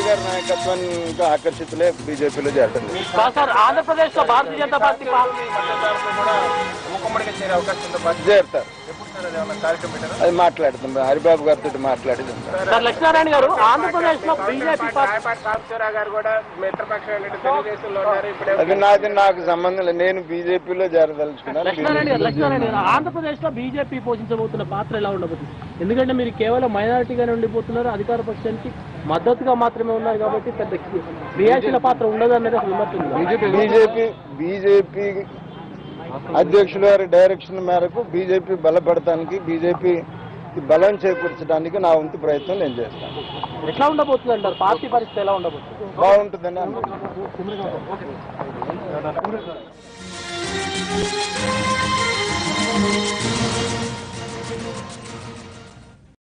గారి నాయకత్వానికి ఆకర్షితులే బీజేపీలో చేరడం లేదు. కాదు సార్ ఆంధ్రప్రదేశ్ లో భారతీయ జనతా పార్టీ పా- మీ మద్దతుదారులు కూడా మూకుమ్మడిగా చేరే అవకాశం ఉందా పార్టీ చేరుతారు ఎప్పుడు సార్ అది ఏమన్నా కార్యక్రమం పెట్టారా అది మాట్లాడుతాం హరిబాబు గారితో మాట్లాడి చెప్తాం. సార్ లక్ష్మీనారాయణ గారు ఆంధ్రప్రదేశ్ లో బీజేపీ పార్టీ రాయపాటి సాంబశివరావు గారు కూడా మిత్రపక్షం తెలుగుదేశంలో ఉన్నారు ఇప్పుడు అది నాది నాకు సంబంధం లేదు నేను బీజేపీలో చేరదలుచుకున్నాను లక్ష్మీనారాయణ గారు లక్ష్మీనారాయణ గారు ఆంధ్రప్రదేశ్ లో బీజేపీ పోషించబోతున్న పాత్ర ఎలా ఉండబోతుంది ఎందుకంటే మీరు కేవలం మైనారిటీగానే ఉండిపోతున్నారు అధికార పక్షానికి మద్దతుగా మాత్రమే ఉన్నారు కాబట్టి పెద్ద క్రియాశీల పాత్ర ఉండదు అనేది అసలు విమర్శ ఉంది. బీజేపీ బీజేపీ అధ్యక్షుల గారి డైరెక్షన్ మేరకు బీజేపీ బలపడటానికి బీజేపీ బలం చేకూర్చడానికి నా వంతు ప్రయత్నం నేను చేస్తాను ఎట్లా ఉండబోతుంది అంటారు పార్టీ పరిస్థితి ఎలా ఉండబోతుంది బాగుంటుందని అనుకుంటున్నాను Thank